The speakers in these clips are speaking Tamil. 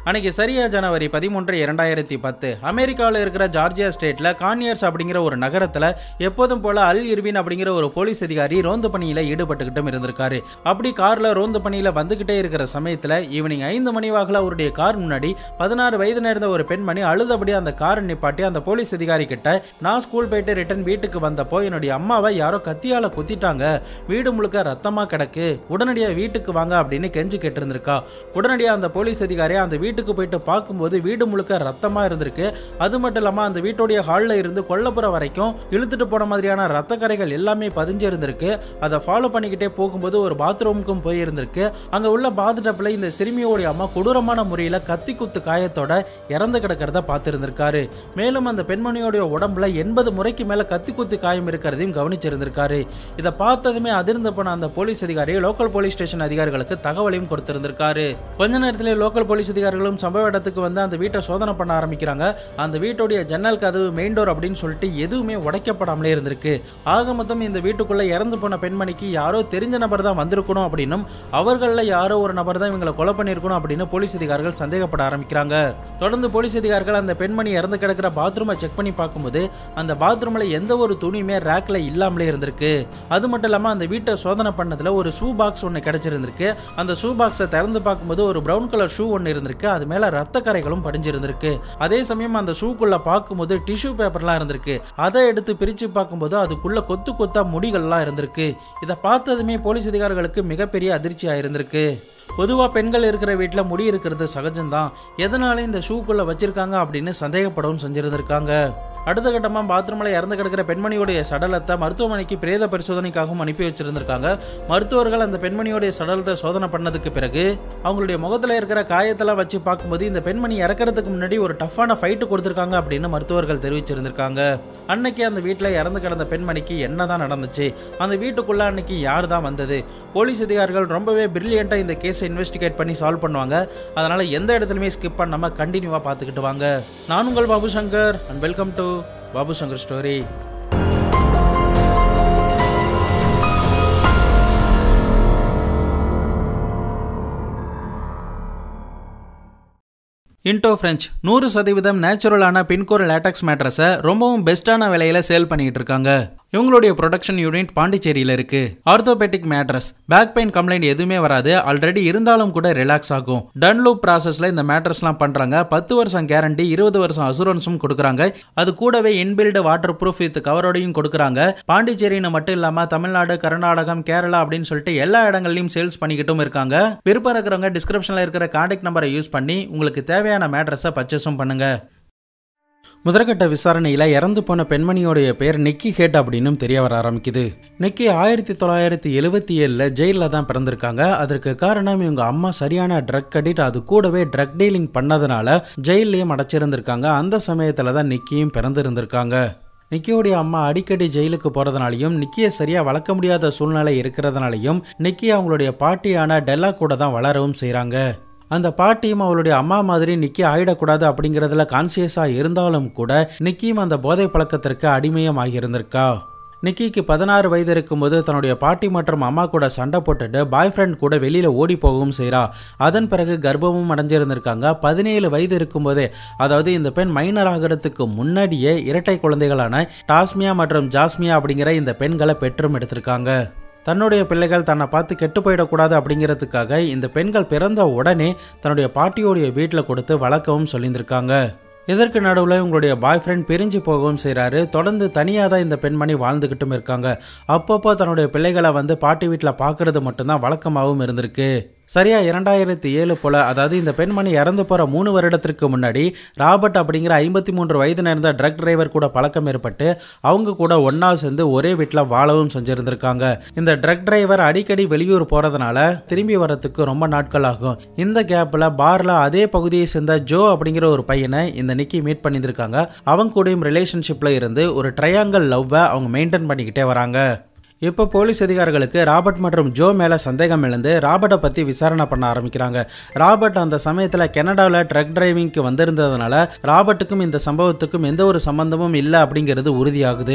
அன்னைக்கு சரியா ஜனவரி பதிமூன்று இரண்டாயிரத்தி பத்து அமெரிக்காவில் இருக்கிற ஜார்ஜியா ஸ்டேட்ல கானியர்ஸ் அப்படிங்கிற ஒரு நகரத்துல எப்போதும் போல அல் இர்வின் அப்படிங்கிற ஒரு போலீஸ் அதிகாரி ரோந்து பணியில ஈடுபட்டுக்கிட்டும் இருந்திருக்காரு அப்படி கார்ல ரோந்து பணியில வந்துகிட்டே இருக்கிற சமயத்துல ஈவினிங் ஐந்து மணி வாக்குல அவருடைய கார் முன்னாடி பதினாறு வயது நேர்ந்த ஒரு பெண்மணி அழுதபடி அந்த காரை நிப்பாட்டி அந்த போலீஸ் அதிகாரி கிட்ட நான் ஸ்கூல் போயிட்டு ரிட்டர்ன் வீட்டுக்கு வந்தப்போ என்னுடைய அம்மாவை யாரோ கத்தியால குத்திட்டாங்க வீடு முழுக்க ரத்தமா கிடக்கு உடனடியா வீட்டுக்கு வாங்க அப்படின்னு கெஞ்சி கேட்டிருந்திருக்கா உடனடியா அந்த போலீஸ் அதிகாரி அந்த வீட்டுக்கு போயிட்டு பார்க்கும்போது வீடு முழுக்க ரத்தமா இருந்திருக்கு அது மட்டும் இல்லாம அந்த வீட்டுடைய ஹாலில் இருந்து கொல்லப்புறம் வரைக்கும் இழுத்துட்டு போன மாதிரியான ரத்த கரைகள் எல்லாமே பதிஞ்சு இருந்திருக்கு அதை ஃபாலோ பண்ணிக்கிட்டே போகும்போது ஒரு பாத்ரூமுக்கும் போயிருந்திருக்கு அங்க உள்ள பாத்டப்ல இந்த சிறுமியோடைய அம்மா கொடூரமான முறையில கத்தி குத்து காயத்தோட இறந்து கிடக்கிறத பார்த்திருந்திருக்காரு மேலும் அந்த பெண்மணியோடைய உடம்புல எண்பது முறைக்கு மேல கத்தி குத்து காயம் இருக்கிறதையும் கவனிச்சிருந்திருக்காரு இதை பார்த்ததுமே அதிர்ந்து போன அந்த போலீஸ் அதிகாரி லோக்கல் போலீஸ் ஸ்டேஷன் அதிகாரிகளுக்கு தகவலையும் கொடுத்திருந்திருக்காரு கொஞ்ச நேரத்தில் லோக்கல் போலீஸ் அதிகாரிகளும் சம்பவ இடத்துக்கு வந்து அந்த வீட்டை சோதனை பண்ண ஆரம்பிக்கிறாங்க அந்த வீட்டுடைய ஜன்னல் கதவு மெயின் டோர் அப்படின்னு சொல்லிட்டு எதுவுமே உடைக்கப்படாமலே இருந்திருக்கு ஆக மொத்தம் இந்த வீட்டுக்குள்ள இறந்து போன பெண்மணிக்கு யாரோ தெரிஞ்ச நபர் தான் வந்திருக்கணும் அப்படின்னும் அவர்களில் யாரோ ஒரு நபர் தான் இவங்களை கொலை பண்ணியிருக்கணும் அப்படின்னு போலீஸ் அதிகாரிகள் சந்தேகப்பட ஆரம்பிக்கிறாங்க தொடர்ந்து போலீஸ் அதிகாரிகள் அந்த பெண்மணி இறந்து கிடக்கிற பாத்ரூமை செக் பண்ணி பார்க்கும்போது அந்த பாத்ரூம்ல எந்த ஒரு துணியுமே ரேக்ல இல்லாமலே இருந்திருக்கு அது மட்டும் இல்லாம அந்த வீட்டை சோதனை பண்ணதுல ஒரு ஷூ பாக்ஸ் ஒன்று கிடைச்சிருந்திருக்கு அந்த ஷூ பாக்ஸை திறந்து பார்க்கும்போது ஒரு பிரவுன் கலர் ஷூ ஒன்று இருந்திருக்கு அது மேல ரத்த கரைகளும் படிஞ்சிருந்திருக்கு அதே சமயம் அந்த ஷூக்குள்ள பார்க்கும்போது டிஷ்யூ பேப்பர்லாம் இருந்திருக்கு அதை எடுத்து பிரிச்சு பார்க்கும்போது அதுக்குள்ள கொத்து கொத்தா முடிகள்லாம் இருந்திருக்கு இதை பார்த்ததுமே போலீஸ் அதிகாரிகளுக்கு மிகப்பெரிய அதிர்ச்சியா இருந்திருக்கு பொதுவாக பெண்கள் இருக்கிற வீட்டில் முடி இருக்கிறது சகஜம்தான் எதனால இந்த ஷூக்குள்ளே வச்சிருக்காங்க அப்படின்னு சந்தேகப்படவும் செஞ்சிருந்திருக்காங்க அடுத்த கட்டமாக பாத்ரூமில் இறந்து கிடக்கிற பெண்மணியுடைய சடலத்தை மருத்துவமனைக்கு பிரேத பரிசோதனைக்காகவும் அனுப்பி வச்சிருந்திருக்காங்க மருத்துவர்கள் அந்த பெண்மணியுடைய சடலத்தை சோதனை பண்ணதுக்கு பிறகு அவங்களுடைய முகத்தில் இருக்கிற காயத்தெல்லாம் வச்சு பார்க்கும்போது இந்த பெண்மணி இறக்கிறதுக்கு முன்னாடி ஒரு டஃப்பான ஃபைட்டு கொடுத்துருக்காங்க அப்படின்னு மருத்துவர்கள் தெரிவிச்சிருந்திருக்காங்க அன்னைக்கு அந்த வீட்டில் இறந்து கிடந்த பெண்மணிக்கு என்னதான் நடந்துச்சு அந்த வீட்டுக்குள்ள அன்னைக்கு யார் தான் வந்தது போலீஸ் அதிகாரிகள் ரொம்பவே பிரில்லியண்ட்டாக இந்த கேஸை இன்வெஸ்டிகேட் பண்ணி சால்வ் பண்ணுவாங்க அதனால எந்த இடத்துலையுமே ஸ்கிப் பண்ணாம கண்டினியூவாக பார்த்துக்கிட்டு வாங்க நான் உங்கள் Babu Shankar and welcome to Babu Shankar story Indo French நூறு சதவீதம் நேச்சுரலான பின்கோர் லேட்டக்ஸ் மேட்ரஸை ரொம்பவும் பெஸ்ட்டான விலையில சேல் பண்ணிட்டு இருக்காங்க இவங்களுடைய ப்ரொடக்ஷன் யூனிட் பாண்டிச்சேரியில் இருக்கு orthopaedic mattress back pain complaint எதுவுமே வராது ஆல்ரெடி இருந்தாலும் கூட ரிலாக்ஸ் ஆகும் டன்லூப் ப்ராசஸ்ல இந்த மேட்ரஸ்லாம் பண்றாங்க பத்து வருஷம் கேரண்டி இருபது வருஷம் அசூரன்ஸும் கொடுக்குறாங்க அது கூடவே இன்பில்டு வாட்டர் ப்ரூஃப் வித் கவரோடையும் கொடுக்குறாங்க பாண்டிச்சேரின்னு மட்டும் இல்லாம தமிழ்நாடு கர்நாடகம் கேரளா அப்படின்னு சொல்லிட்டு எல்லா இடங்கள்லயும் சேல்ஸ் பண்ணிக்கிட்டும் இருக்காங்க விருப்பம் இருக்கிறவங்க டிஸ்கிரிப்ஷன்ல இருக்கிற கான்டாக்ட் நம்பரை யூஸ் பண்ணி உங்களுக்கு தேவையான மேட்ரஸை பர்ச்சேஸும் பண்ணுங்க முதற்கட்ட விசாரணையில் இறந்து போன பெண்மணியோடைய பேர் நிக்கி ஹேட் அப்படின்னும் தெரிய வர ஆரம்பிக்குது நிக்கி ஆயிரத்தி தொள்ளாயிரத்தி எழுவத்தி ஏழில் ஜெயிலில் தான் பிறந்திருக்காங்க அதற்கு காரணம் இவங்க அம்மா சரியான ட்ரக் அடிட் அது கூடவே ட்ரக் டீலிங் பண்ணதுனால ஜெயிலையும் அடைச்சிருந்திருக்காங்க அந்த சமயத்தில் தான் நிக்கியும் பிறந்திருந்திருக்காங்க நிக்கியோடைய அம்மா அடிக்கடி ஜெயிலுக்கு போகிறதுனாலையும் நிக்கியை சரியாக வளர்க்க முடியாத சூழ்நிலை இருக்கிறதுனாலையும் நிக்கி அவங்களுடைய பாட்டியான டெல்லா கூட தான் வளரவும் செய்கிறாங்க அந்த பாட்டியும் அவளுடைய அம்மா மாதிரி நிக்கி ஆயிடக்கூடாது அப்படிங்கிறதுல கான்சியஸாக இருந்தாலும் கூட நிக்கியும் அந்த போதை பழக்கத்திற்கு அடிமையும் ஆகியிருந்திருக்கா நிக்கிக்கு பதினாறு வயது இருக்கும்போது தன்னுடைய பாட்டி மற்றும் அம்மா கூட சண்டை போட்டுட்டு பாய் ஃப்ரெண்ட் கூட வெளியில் ஓடி போகவும் செய்கிறா அதன் பிறகு கர்ப்பமும் அடைஞ்சிருந்திருக்காங்க பதினேழு வயது இருக்கும்போதே அதாவது இந்த பெண் மைனர் ஆகிறதுக்கு முன்னாடியே இரட்டை குழந்தைகளான டாஸ்மியா மற்றும் ஜாஸ்மியா அப்படிங்கிற இந்த பெண்களை பெற்றும் எடுத்திருக்காங்க தன்னுடைய பிள்ளைகள் தன்னை பார்த்து கெட்டு போயிடக்கூடாது அப்படிங்கிறதுக்காக இந்த பெண்கள் பிறந்த உடனே தன்னுடைய பாட்டியோடைய வீட்டில் கொடுத்து வளர்க்கவும் சொல்லியிருந்திருக்காங்க இதற்கு நடுவில் உங்களுடைய பாய் ஃப்ரெண்ட் பிரிஞ்சு போகவும் செய்கிறாரு தொடர்ந்து தனியாக தான் இந்த பெண்மணி வாழ்ந்துக்கிட்டும் இருக்காங்க அப்பப்போ தன்னுடைய பிள்ளைகளை வந்து பாட்டி வீட்டில் பார்க்கறது மட்டும்தான் வழக்கமாகவும் இருந்திருக்கு சரியா இரண்டாயிரத்தி ஏழு போல அதாவது இந்த பெண்மணி இறந்து போற மூணு வருடத்திற்கு முன்னாடி ராபர்ட் அப்படிங்கிற ஐம்பத்தி மூன்று வயது நேர்ந்த ட்ரக் டிரைவர் கூட பழக்கம் ஏற்பட்டு அவங்க கூட ஒன்னா சேர்ந்து ஒரே வீட்டில் வாழவும் செஞ்சிருந்திருக்காங்க இந்த ட்ரக் டிரைவர் அடிக்கடி வெளியூர் போறதுனால திரும்பி வரத்துக்கு ரொம்ப நாட்கள் ஆகும் இந்த கேப்ல பார்ல அதே பகுதியை சேர்ந்த ஜோ அப்படிங்கிற ஒரு பையனை இந்த நிக்கி மீட் பண்ணியிருக்காங்க அவங்க கூடயும் ரிலேஷன்ஷிப்ல இருந்து ஒரு ட்ரையாங்கல் லவ்வை அவங்க மெயின்டைன் பண்ணிக்கிட்டே வராங்க இப்போ போலீஸ் அதிகாரிகளுக்கு ராபர்ட் மற்றும் ஜோ மேலே சந்தேகம் எழுந்து ராபர்ட்டை பற்றி விசாரணை பண்ண ஆரம்பிக்கிறாங்க ராபர்ட் அந்த சமயத்தில் கனடாவில் ட்ரக் டிரைவிங்க்கு வந்திருந்ததுனால ராபர்ட்டுக்கும் இந்த சம்பவத்துக்கும் எந்த ஒரு சம்பந்தமும் இல்லை அப்படிங்கிறது உறுதியாகுது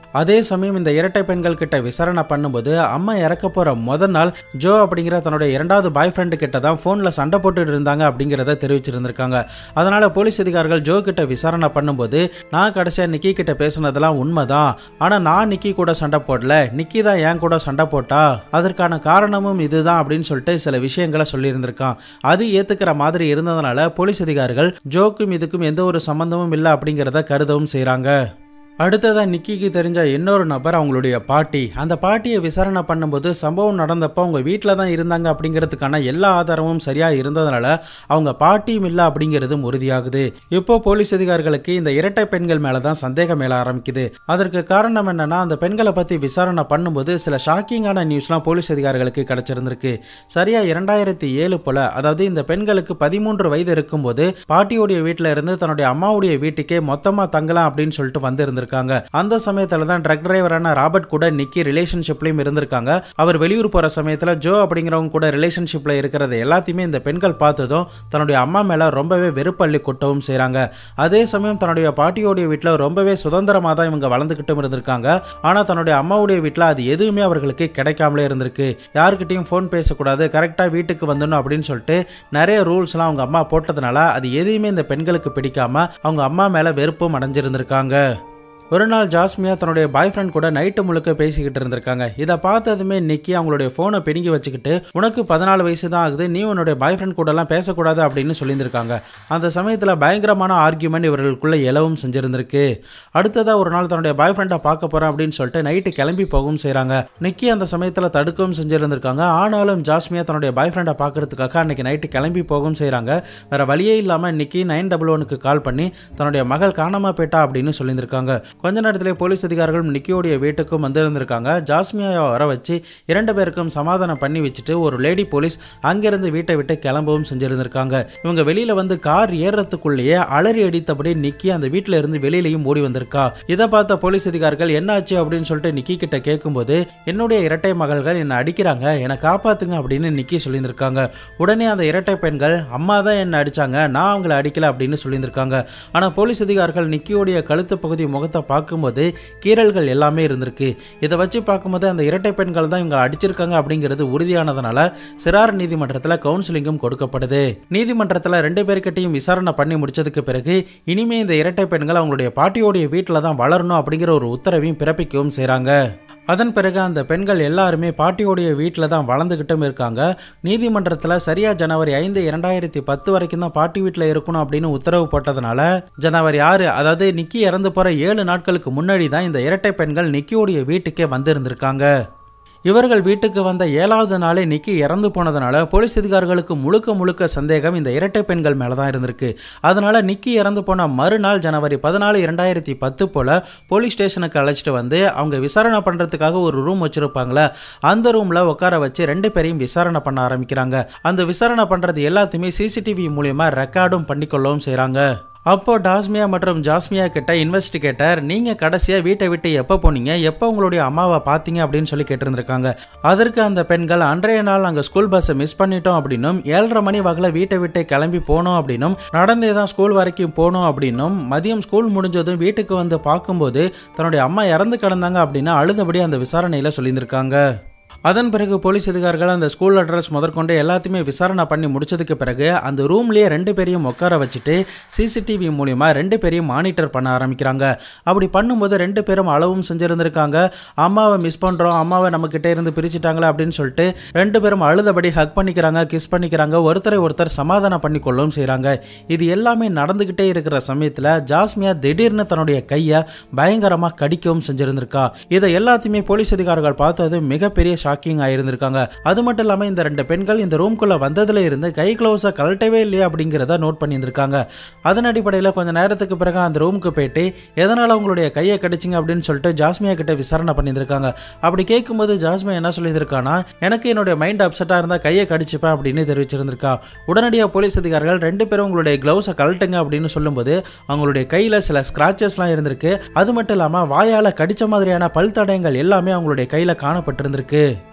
அதே சமயம் இந்த இரட்டை பெண்கள் கிட்ட விசாரணை பண்ணும்போது அம்மா இறக்க போற முதல் நாள் ஜோ அப்படிங்கிற தன்னுடைய இரண்டாவது பாய் ஃப்ரெண்டு கிட்ட தான் ஃபோனில் சண்டை போட்டுட்டு இருந்தாங்க அப்படிங்கிறத தெரிவிச்சிருந்திருக்காங்க அதனால போலீஸ் அதிகாரிகள் ஜோ கிட்ட விசாரணை பண்ணும்போது நான் கடைசியாக நிக்கி கிட்ட பேசுனதெல்லாம் உண்மைதான் ஆனால் நான் நிக்கி கூட சண்டை போடல நிக்கி தான் என் கூட சண்டை போட்டா அதற்கான காரணமும் இதுதான் அப்படின்னு சொல்லிட்டு சில விஷயங்களை சொல்லியிருந்திருக்கான் அது ஏத்துக்கிற மாதிரி இருந்ததுனால போலீஸ் அதிகாரிகள் ஜோக்கும் இதுக்கும் எந்த ஒரு சம்பந்தமும் இல்லை அப்படிங்கிறத கருதவும் செய்கிறாங்க அடுத்ததா நிக்கிக்கு தெரிஞ்ச இன்னொரு நபர் அவங்களுடைய பாட்டி அந்த பாட்டியை விசாரணை பண்ணும்போது சம்பவம் நடந்தப்போ அவங்க வீட்டில் தான் இருந்தாங்க அப்படிங்கிறதுக்கான எல்லா ஆதாரமும் சரியா இருந்ததுனால அவங்க பாட்டியும் இல்லை அப்படிங்கிறது உறுதியாகுது இப்போ போலீஸ் அதிகாரிகளுக்கு இந்த இரட்டை பெண்கள் மேல தான் சந்தேகம் மேல ஆரம்பிக்குது அதற்கு காரணம் என்னன்னா அந்த பெண்களை பத்தி விசாரணை பண்ணும்போது சில ஷாக்கிங்கான நியூஸ்லாம் போலீஸ் அதிகாரிகளுக்கு கிடைச்சிருந்திருக்கு சரியா இரண்டாயிரத்தி ஏழு போல அதாவது இந்த பெண்களுக்கு பதிமூன்று வயது இருக்கும்போது பாட்டியோடைய வீட்டில் இருந்து தன்னுடைய அம்மாவுடைய வீட்டுக்கே மொத்தமா தங்கலாம் அப்படின்னு சொல்லிட்டு வந்திருந்திருக்காங்க அந்த சமயத்துல தான் ட்ரக் டிரைவரான ராபர்ட் கூட நிக்கி ரிலேஷன்ஷிப்லயும் இருந்திருக்காங்க அவர் வெளியூர் போற சமயத்துல ஜோ அப்படிங்கிறவங்க கூட ரிலேஷன்ஷிப்ல இருக்கிறது எல்லாத்தையுமே இந்த பெண்கள் பார்த்ததும் தன்னுடைய அம்மா மேல ரொம்பவே வெறுப்பள்ளி கொட்டவும் செய்றாங்க அதே சமயம் தன்னுடைய பாட்டியோடைய வீட்டில் ரொம்பவே சுதந்திரமா தான் இவங்க வளர்ந்துக்கிட்டும் இருந்திருக்காங்க ஆனா தன்னுடைய அம்மாவுடைய வீட்டில் அது எதுவுமே அவர்களுக்கு கிடைக்காமலே இருந்திருக்கு யாருக்கிட்டையும் ஃபோன் பேசக்கூடாது கரெக்டா வீட்டுக்கு வந்துடணும் அப்படின்னு சொல்லிட்டு நிறைய ரூல்ஸ்லாம் அவங்க அம்மா போட்டதுனால அது எதையுமே இந்த பெண்களுக்கு பிடிக்காம அவங்க அம்மா மேல வெறுப்பும் அடைஞ்சிருந்திருக்காங்க ஒரு நாள் ஜாஸ்மியா தன்னுடைய பாய் ஃப்ரெண்ட் கூட நைட்டு முழுக்க பேசிக்கிட்டு இருந்திருக்காங்க இதை பார்த்ததுமே நிக்கி அவங்களுடைய ஃபோனை பிடுங்கி வச்சுக்கிட்டு உனக்கு பதினாலு வயசு தான் ஆகுது நீ உன்னுடைய பாய் ஃப்ரெண்ட் கூடலாம் பேசக்கூடாது அப்படின்னு சொல்லியிருந்திருக்காங்க அந்த சமயத்தில் பயங்கரமான ஆர்கியூமெண்ட் இவர்களுக்குள்ள எழவும் செஞ்சிருந்திருக்கு அடுத்ததாக ஒரு நாள் தன்னுடைய பாய் ஃப்ரெண்டை பார்க்க போகிறேன் அப்படின்னு சொல்லிட்டு நைட்டு கிளம்பி போகவும் செய்கிறாங்க நிக்கி அந்த சமயத்தில் தடுக்கவும் செஞ்சிருந்திருக்காங்க ஆனாலும் ஜாஸ்மியா தன்னுடைய பாய் ஃப்ரெண்டை பார்க்கறதுக்காக அன்னைக்கு நைட்டு கிளம்பி போகவும் செய்கிறாங்க வேற வழியே இல்லாமல் நிக்கி நைன் டபுள் ஒனுக்கு கால் பண்ணி தன்னுடைய மகள் காணாம போயிட்டா அப்படின்னு சொல்லியிருந்திருக்காங்க கொஞ்ச நேரத்திலே போலீஸ் அதிகாரிகள் நிக்கியோடைய வீட்டுக்கும் வந்திருந்திருக்காங்க ஜாஸ்மியாவை வர வச்சு இரண்டு பேருக்கும் சமாதானம் பண்ணி வச்சுட்டு ஒரு லேடி போலீஸ் அங்கிருந்து வீட்டை விட்டு கிளம்பவும் செஞ்சிருந்திருக்காங்க இவங்க வெளியில வந்து கார் ஏறுறதுக்குள்ளேயே அலறி அடித்தபடி நிக்கி அந்த வீட்டில இருந்து வெளியிலையும் ஓடி வந்திருக்கா இதை பார்த்த போலீஸ் அதிகாரிகள் என்னாச்சு அப்படின்னு சொல்லிட்டு நிக்கி கிட்ட கேட்கும்போது என்னுடைய இரட்டை மகள்கள் என்னை அடிக்கிறாங்க என்னை காப்பாத்துங்க அப்படின்னு நிக்கி சொல்லியிருந்திருக்காங்க உடனே அந்த இரட்டை பெண்கள் அம்மா தான் என்னை அடிச்சாங்க நான் அவங்கள அடிக்கல அப்படின்னு சொல்லியிருந்திருக்காங்க ஆனா போலீஸ் அதிகாரிகள் நிக்கியோடைய கழுத்து பகுதி முகத்தை பார்க்கும்போது கீறல்கள் எல்லாமே இருந்திருக்கு இதை வச்சு பார்க்கும்போது அந்த இரட்டை பெண்கள் தான் இவங்க அடிச்சிருக்காங்க அப்படிங்கிறது உறுதியானதுனால சிறார் நீதிமன்றத்தில் கவுன்சிலிங்கும் கொடுக்கப்படுது நீதிமன்றத்தில் ரெண்டு பேர்கிட்டையும் விசாரணை பண்ணி முடிச்சதுக்கு பிறகு இனிமே இந்த இரட்டை பெண்கள் அவங்களுடைய பாட்டியோடைய வீட்டில் தான் வளரணும் அப்படிங்கிற ஒரு உத்தரவையும் பிறப்பிக்கவும் செய்கிறாங்க அதன் பிறகு அந்த பெண்கள் எல்லாருமே பாட்டியோடைய வீட்டில் தான் வளர்ந்துக்கிட்டும் இருக்காங்க நீதிமன்றத்தில் சரியா ஜனவரி ஐந்து இரண்டாயிரத்தி பத்து வரைக்கும் தான் பாட்டி வீட்டில் இருக்கணும் அப்படின்னு உத்தரவு போட்டதுனால ஜனவரி ஆறு அதாவது நிக்கி இறந்து போகிற ஏழு நாட்களுக்கு முன்னாடி தான் இந்த இரட்டை பெண்கள் நிக்கியோடைய வீட்டுக்கே வந்திருந்திருக்காங்க இவர்கள் வீட்டுக்கு வந்த ஏழாவது நாளே நிக்கி இறந்து போனதுனால போலீஸ் அதிகாரிகளுக்கு முழுக்க முழுக்க சந்தேகம் இந்த இரட்டை பெண்கள் மேலே தான் இருந்திருக்கு அதனால நிக்கி இறந்து போன மறுநாள் ஜனவரி பதினாலு இரண்டாயிரத்தி பத்து போல போலீஸ் ஸ்டேஷனுக்கு அழைச்சிட்டு வந்து அவங்க விசாரணை பண்ணுறதுக்காக ஒரு ரூம் வச்சிருப்பாங்களே அந்த ரூமில் உட்கார வச்சு ரெண்டு பேரையும் விசாரணை பண்ண ஆரம்பிக்கிறாங்க அந்த விசாரணை பண்ணுறது எல்லாத்தையுமே சிசிடிவி மூலியமாக ரெக்கார்டும் பண்ணிக்கொள்ளவும் செய்கிறாங்க அப்போ டாஸ்மியா மற்றும் ஜாஸ்மியா கிட்ட இன்வெஸ்டிகேட்டர் நீங்க கடைசியா வீட்டை விட்டு எப்போ போனீங்க எப்போ உங்களுடைய அம்மாவை பார்த்தீங்க அப்படின்னு சொல்லி கேட்டிருந்திருக்காங்க அதற்கு அந்த பெண்கள் அன்றைய நாள் அங்கே ஸ்கூல் பஸ்ஸை மிஸ் பண்ணிட்டோம் அப்படின்னும் ஏழரை மணி வகையில் வீட்டை விட்டு கிளம்பி போனோம் அப்படின்னும் நடந்தே தான் ஸ்கூல் வரைக்கும் போனோம் அப்படின்னும் மதியம் ஸ்கூல் முடிஞ்சதும் வீட்டுக்கு வந்து பார்க்கும்போது தன்னுடைய அம்மா இறந்து கிடந்தாங்க அப்படின்னு அழுதபடி அந்த விசாரணையில் சொல்லியிருந்திருக்காங்க அதன் பிறகு போலீஸ் அதிகாரிகள் அந்த ஸ்கூல் அட்ரஸ் முதற்கொண்டு எல்லாத்தையுமே விசாரணை பண்ணி முடிச்சதுக்கு பிறகு அந்த ரூம்லேயே ரெண்டு பேரையும் உட்கார வச்சுட்டு சிசிடிவி மூலியமா ரெண்டு பேரையும் மானிட்டர் பண்ண ஆரம்பிக்கிறாங்க அப்படி பண்ணும்போது ரெண்டு பேரும் அளவும் செஞ்சுருந்துருக்காங்க அம்மாவை மிஸ் பண்ணுறோம் அம்மாவை நம்மக்கிட்ட இருந்து பிரிச்சுட்டாங்களே அப்படின்னு சொல்லிட்டு ரெண்டு பேரும் அழுதபடி ஹக் பண்ணிக்கிறாங்க கிஸ் பண்ணிக்கிறாங்க ஒருத்தரை ஒருத்தர் சமாதானம் பண்ணி கொள்ளவும் செய்கிறாங்க இது எல்லாமே நடந்துக்கிட்டே இருக்கிற சமயத்தில் ஜாஸ்மியா திடீர்னு தன்னுடைய கையை பயங்கரமாக கடிக்கவும் செஞ்சிருந்திருக்கா இதை எல்லாத்தையுமே போலீஸ் அதிகாரிகள் பார்த்தது மிகப்பெரிய ஷாக்கிங் ஆயிருந்திருக்காங்க அது மட்டும் இல்லாமல் இந்த ரெண்டு பெண்கள் இந்த ரூம்குள்ளே வந்ததுல இருந்து கை க்ளவுஸை கழட்டவே இல்லையா அப்படிங்கிறத நோட் பண்ணியிருந்திருக்காங்க அதன் அடிப்படையில் கொஞ்சம் நேரத்துக்கு பிறகு அந்த ரூமுக்கு போயிட்டு எதனால் உங்களுடைய கையை கடிச்சிங்க அப்படின்னு சொல்லிட்டு ஜாஸ்மியா கிட்ட விசாரணை பண்ணியிருந்திருக்காங்க அப்படி கேட்கும்போது ஜாஸ்மியா என்ன சொல்லியிருக்கானா எனக்கு என்னுடைய மைண்ட் அப்செட்டாக இருந்தால் கையை கடிச்சுப்பேன் அப்படின்னு தெரிவிச்சிருந்திருக்கா உடனடியாக போலீஸ் அதிகாரிகள் ரெண்டு பேரும் உங்களுடைய க்ளவுஸை கழட்டுங்க அப்படின்னு சொல்லும்போது அவங்களுடைய கையில் சில ஸ்க்ராச்சஸ்லாம் இருந்திருக்கு அது மட்டும் இல்லாமல் வாயால் கடிச்ச மாதிரியான பல் தடயங்கள் எல்லாமே அவங்களுடைய கையில் காணப்பட்டிருந்திருக்கு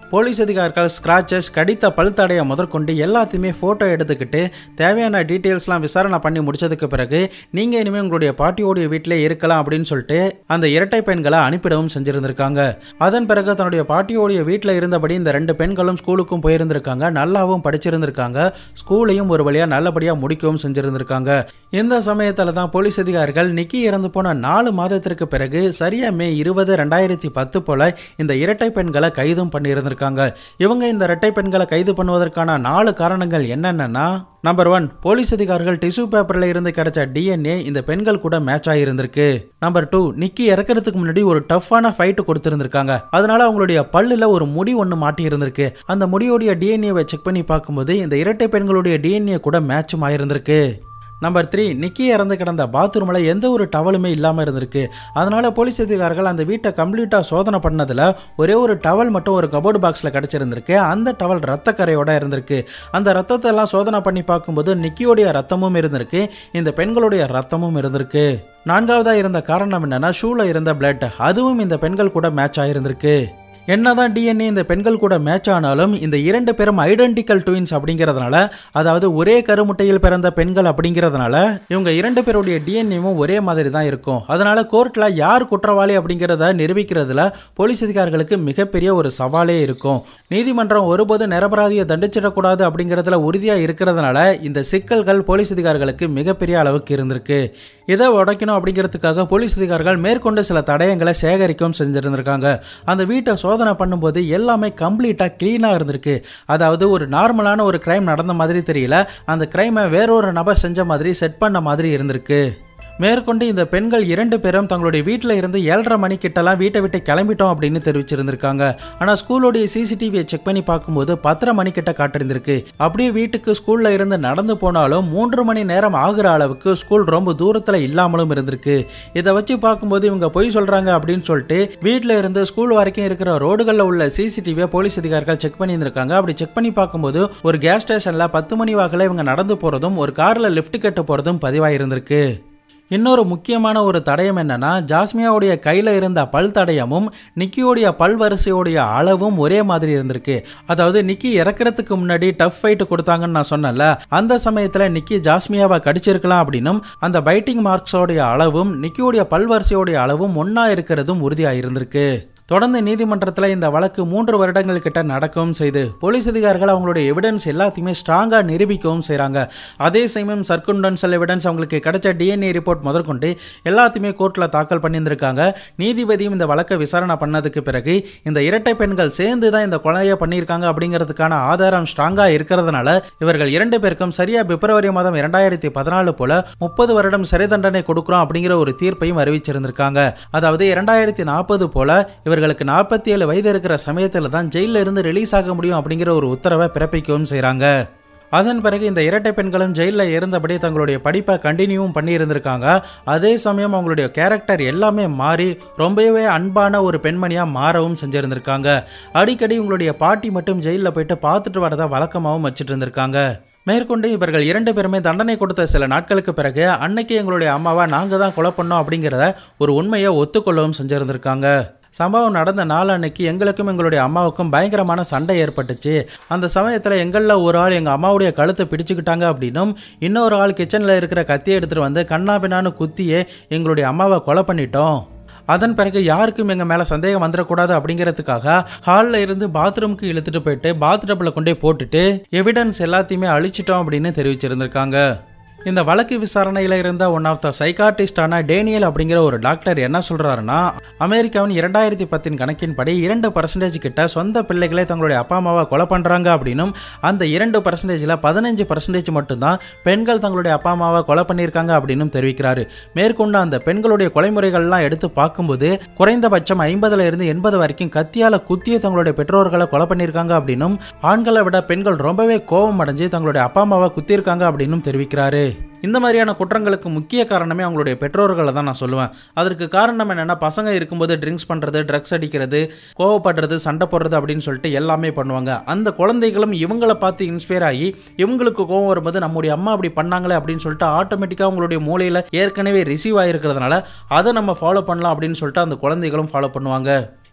போலீஸ் அதிகாரிகள் ஸ்கிராச்சஸ் கடித்த பழுத்தடைய முதற்கொண்டு எல்லாத்தையுமே ஃபோட்டோ எடுத்துக்கிட்டு தேவையான டீட்டெயில்ஸ்லாம் விசாரணை பண்ணி முடிச்சதுக்கு பிறகு நீங்கள் இனிமேல் உங்களுடைய பாட்டியோடைய வீட்டிலே இருக்கலாம் அப்படின்னு சொல்லிட்டு அந்த இரட்டை பெண்களை அனுப்பிடவும் செஞ்சிருந்திருக்காங்க அதன் பிறகு தன்னுடைய பாட்டியோடைய வீட்டில் இருந்தபடி இந்த ரெண்டு பெண்களும் ஸ்கூலுக்கும் போயிருந்திருக்காங்க நல்லாவும் படிச்சிருந்திருக்காங்க ஸ்கூலையும் ஒரு வழியாக நல்லபடியாக முடிக்கவும் செஞ்சிருந்திருக்காங்க இந்த சமயத்தில் தான் போலீஸ் அதிகாரிகள் நிக்கி இறந்து போன நாலு மாதத்திற்கு பிறகு சரியா மே இருபது ரெண்டாயிரத்தி பத்து போல இந்த இரட்டை பெண்களை கைதும் பண்ணியிருந்திருக்காங்க இவங்க இந்த இரட்டை பெண்களை கைது பண்ணுவதற்கான நாலு காரணங்கள் என்னென்னா நம்பர் ஒன் போலீஸ் அதிகாரிகள் டிஷ்யூ பேப்பர்ல இருந்து கிடைச்ச டிஎன்ஏ இந்த பெண்கள் கூட மேட்ச் ஆகியிருந்திருக்கு நம்பர் டூ நிக்கி இறக்கிறதுக்கு முன்னாடி ஒரு டஃப்பான ஃபைட் கொடுத்திருந்திருக்காங்க அதனால அவங்களுடைய பல்லுல ஒரு முடி ஒன்று மாட்டி இருந்திருக்கு அந்த முடியோடைய டிஎன்ஏவை செக் பண்ணி பார்க்கும்போது இந்த இரட்டை பெண்களுடைய டிஎன்ஏ கூட மேட்சும் ஆயிருந்திருக்கு நம்பர் த்ரீ நிக்கி இறந்து கிடந்த பாத்ரூமில் எந்த ஒரு டவலுமே இல்லாமல் இருந்திருக்கு அதனால போலீஸ் அதிகாரிகள் அந்த வீட்டை கம்ப்ளீட்டாக சோதனை பண்ணதில் ஒரே ஒரு டவல் மட்டும் ஒரு கபோர்டு பாக்ஸில் கிடச்சிருந்திருக்கு அந்த டவல் ரத்த கரையோட இருந்திருக்கு அந்த ரத்தத்தை எல்லாம் சோதனை பண்ணி பார்க்கும்போது நிக்கியோடைய ரத்தமும் இருந்திருக்கு இந்த பெண்களுடைய ரத்தமும் இருந்திருக்கு நான்காவதாக இருந்த காரணம் என்னன்னா ஷூல இருந்த பிளட் அதுவும் இந்த பெண்கள் கூட மேட்ச் ஆயிருந்திருக்கு என்னதான் டிஎன்ஏ இந்த பெண்கள் கூட மேட்ச் ஆனாலும் இந்த இரண்டு பேரும் ஐடென்டிக்கல் ட்வின்ஸ் அப்படிங்கிறதுனால அதாவது ஒரே கருமுட்டையில் பிறந்த பெண்கள் அப்படிங்கிறதுனால இவங்க இரண்டு பேருடைய டிஎன்ஏவும் ஒரே மாதிரி தான் இருக்கும் அதனால கோர்ட்ல யார் குற்றவாளி அப்படிங்கிறத நிரூபிக்கிறதுல போலீஸ் அதிகாரிகளுக்கு மிகப்பெரிய ஒரு சவாலே இருக்கும் நீதிமன்றம் ஒருபோது நிரபராதியை தண்டிச்சிடக்கூடாது அப்படிங்கிறதுல உறுதியாக இருக்கிறதுனால இந்த சிக்கல்கள் போலீஸ் அதிகாரிகளுக்கு மிகப்பெரிய அளவுக்கு இருந்திருக்கு இதை உடைக்கணும் அப்படிங்கிறதுக்காக போலீஸ் அதிகாரிகள் மேற்கொண்டு சில தடயங்களை சேகரிக்கவும் செஞ்சிருந்திருக்காங்க அந்த வீட்டை சோதனை பண்ணும்போது எல்லாமே கம்ப்ளீட்டாக க்ளீனாக இருந்திருக்கு அதாவது ஒரு நார்மலான ஒரு கிரைம் நடந்த மாதிரி தெரியல அந்த கிரைமை வேறொரு நபர் செஞ்ச மாதிரி செட் பண்ண மாதிரி இருந்திருக்கு மேற்கொண்டு இந்த பெண்கள் இரண்டு பேரும் தங்களுடைய வீட்டில் இருந்து ஏழரை மணி கிட்டலாம் வீட்டை விட்டு கிளம்பிட்டோம் அப்படின்னு தெரிவிச்சிருந்திருக்காங்க ஆனால் ஸ்கூலோடைய சிசிடிவியை செக் பண்ணி பார்க்கும்போது பத்தரை மணி கிட்ட காட்டிருந்திருக்கு அப்படியே வீட்டுக்கு ஸ்கூல்ல இருந்து நடந்து போனாலும் மூன்று மணி நேரம் ஆகுற அளவுக்கு ஸ்கூல் ரொம்ப தூரத்தில் இல்லாமலும் இருந்திருக்கு இதை வச்சு பார்க்கும்போது இவங்க பொய் சொல்றாங்க அப்படின்னு சொல்லிட்டு வீட்டில் இருந்து ஸ்கூல் வரைக்கும் இருக்கிற ரோடுகளில் உள்ள சிசிடிவியை போலீஸ் அதிகாரிகள் செக் பண்ணியிருந்திருக்காங்க அப்படி செக் பண்ணி பார்க்கும்போது ஒரு கேஸ் ஸ்டேஷனில் பத்து மணி வாக்கில் இவங்க நடந்து போகிறதும் ஒரு காரில் லிஃப்ட் கட்ட போகிறதும் பதிவாயிருந்திருக்கு இன்னொரு முக்கியமான ஒரு தடயம் என்னன்னா ஜாஸ்மியாவுடைய கையில் இருந்த பல் தடயமும் நிக்கியோடைய பல் வரிசையோடைய அளவும் ஒரே மாதிரி இருந்திருக்கு அதாவது நிக்கி இறக்கிறதுக்கு முன்னாடி டஃப் ஃபைட் கொடுத்தாங்கன்னு நான் சொன்னேன்ல அந்த சமயத்தில் நிக்கி ஜாஸ்மியாவை கடிச்சிருக்கலாம் அப்படின்னும் அந்த பைட்டிங் மார்க்ஸோடைய அளவும் நிக்கியோடைய பல் வரிசையோடைய அளவும் ஒன்றா இருக்கிறதும் உறுதியாக இருந்திருக்கு தொடர்ந்து நீதிமன்றத்தில் இந்த வழக்கு மூன்று வருடங்கள் கிட்ட நடக்கவும் செய்து போலீஸ் அதிகாரிகள் அவங்களுடைய எவிடன்ஸ் எல்லாத்தையுமே ஸ்ட்ராங்காக நிரூபிக்கவும் செய்கிறாங்க அதே சமயம் சர்க்குண்டன்சல் எவிடன்ஸ் அவங்களுக்கு கிடைச்ச டிஎன்ஏ ரிப்போர்ட் முதற்கொண்டு எல்லாத்தையுமே கோர்ட்டில் தாக்கல் பண்ணியிருந்திருக்காங்க நீதிபதியும் இந்த வழக்கை விசாரணை பண்ணதுக்கு பிறகு இந்த இரட்டை பெண்கள் சேர்ந்து தான் இந்த கொலையை பண்ணியிருக்காங்க அப்படிங்கிறதுக்கான ஆதாரம் ஸ்ட்ராங்காக இருக்கிறதுனால இவர்கள் இரண்டு பேருக்கும் சரியா பிப்ரவரி மாதம் இரண்டாயிரத்தி பதினாலு போல முப்பது வருடம் சிறை தண்டனை கொடுக்குறோம் அப்படிங்கிற ஒரு தீர்ப்பையும் அறிவிச்சிருந்திருக்காங்க அதாவது இரண்டாயிரத்தி நாற்பது போல இவர்களுக்கு நாற்பத்தி ஏழு வயது இருக்கிற சமயத்தில் தான் ஜெயிலில் இருந்து ரிலீஸ் ஆக முடியும் அப்படிங்கிற ஒரு உத்தரவை பிறப்பிக்கவும் செய்கிறாங்க அதன் பிறகு இந்த இரட்டை பெண்களும் ஜெயிலில் இருந்தபடி தங்களுடைய படிப்பை கண்டினியூவும் பண்ணியிருந்திருக்காங்க அதே சமயம் அவங்களுடைய கேரக்டர் எல்லாமே மாறி ரொம்பவே அன்பான ஒரு பெண்மணியாக மாறவும் செஞ்சுருந்திருக்காங்க அடிக்கடி உங்களுடைய பாட்டி மட்டும் ஜெயிலில் போயிட்டு பார்த்துட்டு வரதை வழக்கமாகவும் வச்சுட்டு இருந்திருக்காங்க மேற்கொண்டு இவர்கள் இரண்டு பேருமே தண்டனை கொடுத்த சில நாட்களுக்கு பிறகு அன்னைக்கு எங்களுடைய அம்மாவை நாங்கள் தான் கொலை பண்ணோம் அப்படிங்கிறத ஒரு உண்மையை ஒத்துக்கொள்ளவும் செஞ்சுருந்திருக்காங்க சம்பவம் நடந்த நாள் அன்னைக்கு எங்களுக்கும் எங்களுடைய அம்மாவுக்கும் பயங்கரமான சண்டை ஏற்பட்டுச்சு அந்த சமயத்தில் எங்களில் ஒரு ஆள் எங்கள் அம்மாவுடைய கழுத்தை பிடிச்சுக்கிட்டாங்க அப்படின்னும் இன்னொரு ஆள் கிச்சனில் இருக்கிற கத்தியை எடுத்துகிட்டு வந்து கண்ணாபின்னான்னு குத்தியே எங்களுடைய அம்மாவை கொலை பண்ணிட்டோம் அதன் பிறகு யாருக்கும் எங்கள் மேலே சந்தேகம் வந்துடக்கூடாது அப்படிங்கிறதுக்காக ஹாலில் இருந்து பாத்ரூமுக்கு இழுத்துட்டு போயிட்டு பாத்டப்பில் கொண்டே போட்டுட்டு எவிடன்ஸ் எல்லாத்தையுமே அழிச்சிட்டோம் அப்படின்னு தெரிவிச்சிருந்திருக்காங்க இந்த வழக்கு விசாரணையில் இருந்த ஒன் ஆஃப் த சைக்காட்டிஸ்டான டேனியல் அப்படிங்கிற ஒரு டாக்டர் என்ன சொல்றாருன்னா அமெரிக்காவின் இரண்டாயிரத்தி பத்தின் கணக்கின்படி இரண்டு பர்சன்டேஜ் கிட்ட சொந்த பிள்ளைகளே தங்களுடைய அப்பா அம்மாவை கொலை பண்றாங்க அப்படின்னும் அந்த இரண்டு பர்சன்டேஜில் பதினஞ்சு பர்சன்டேஜ் மட்டும்தான் பெண்கள் தங்களுடைய அப்பா அம்மாவை கொலை பண்ணியிருக்காங்க அப்படின்னும் தெரிவிக்கிறாரு மேற்கொண்டு அந்த பெண்களுடைய கொலைமுறைகள்லாம் எடுத்து பார்க்கும்போது குறைந்தபட்சம் ஐம்பதுல இருந்து எண்பது வரைக்கும் கத்தியால குத்திய தங்களுடைய பெற்றோர்களை கொலை பண்ணியிருக்காங்க அப்படின்னும் ஆண்களை விட பெண்கள் ரொம்பவே கோபம் அடைஞ்சு தங்களுடைய அப்பா அம்மாவை குத்தியிருக்காங்க அப்படின்னும் தெரிவிக்கிறாரு இந்த மாதிரியான குற்றங்களுக்கு முக்கிய காரணமே அவங்களுடைய பெற்றோர்களை தான் நான் சொல்லுவேன் அதற்கு காரணம் என்னென்னா பசங்க இருக்கும்போது ட்ரிங்க்ஸ் பண்ணுறது ட்ரக்ஸ் அடிக்கிறது கோவப்படுறது சண்டை போடுறது அப்படின்னு சொல்லிட்டு எல்லாமே பண்ணுவாங்க அந்த குழந்தைகளும் இவங்களை பார்த்து இன்ஸ்பயர் ஆகி இவங்களுக்கு கோவம் வரும்போது நம்முடைய அம்மா அப்படி பண்ணாங்களே அப்படின்னு சொல்லிட்டு ஆட்டோமேட்டிக்காக அவங்களுடைய மூளையில் ஏற்கனவே ரிசீவ் ஆகிருக்கிறதுனால அதை நம்ம ஃபாலோ பண்ணலாம் அப்படின்னு சொல்லிட்டு அந்த குழந்தைகளும் ஃபாலோ பண்ணுவாங்க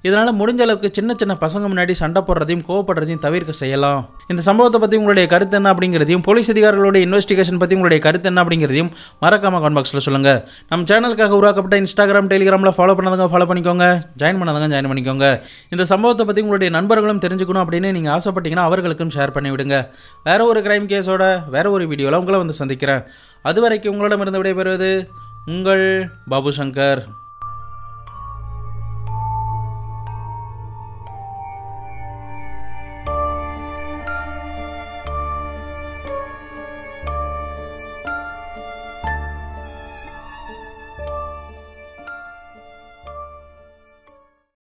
இதனால் முடிஞ்ச அளவுக்கு சின்ன சின்ன பசங்க முன்னாடி சண்டை போடுறதையும் கோவப்படுறதையும் தவிர்க்க செய்யலாம் இந்த சம்பவத்தை பற்றி உங்களுடைய கருத்து என்ன அப்படிங்கிறதையும் போலீஸ் அதிகாரிகளுடைய இன்வெஸ்டிகேஷன் பற்றி உங்களுடைய கருத்து என்ன அப்படிங்கிறதையும் மறக்காம கமெண்ட் பாக்ஸில் சொல்லுங்கள் நம்ம சேனலுக்காக உருவாக்கப்பட்ட இன்ஸ்டாகிராம் டெலிகிராமில் ஃபாலோ பண்ணாதவங்க ஃபாலோ பண்ணிக்கோங்க ஜாயின் பண்ணாதவங்க ஜாயின் பண்ணிக்கோங்க இந்த சம்பவத்தை பற்றி உங்களுடைய நண்பர்களும் தெரிஞ்சுக்கணும் அப்படின்னு நீங்கள் ஆசைப்பட்டீங்கன்னா அவர்களுக்கும் ஷேர் பண்ணி விடுங்க வேற ஒரு கிரைம் கேஸோட வேற ஒரு வீடியோவில் உங்களை வந்து சந்திக்கிறேன் அது வரைக்கும் உங்களிடமிருந்து விடைபெறுவது உங்கள் பாபு சங்கர்